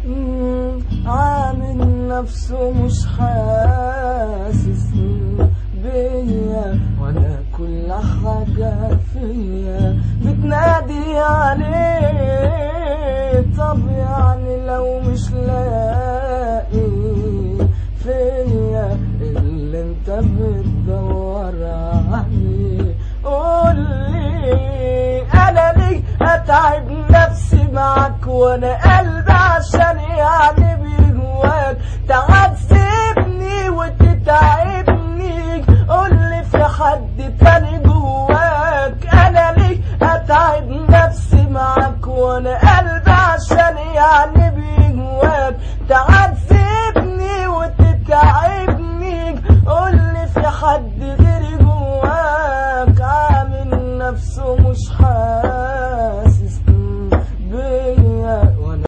مم، عامل نفسه مش حاسس مم، بيا وانا كل حاجة فيا بتنادي عليه طب يعني لو مش لاقي فيا اللي انت بتدور عليه قولي انا ليه اتعب نفسي معاك وانا قلبي عشان يعني بجواك تعذبني وتتعبني قولي في حد تاني جواك انا ليه اتعب نفسي معاك وانا قلبي عشان يعني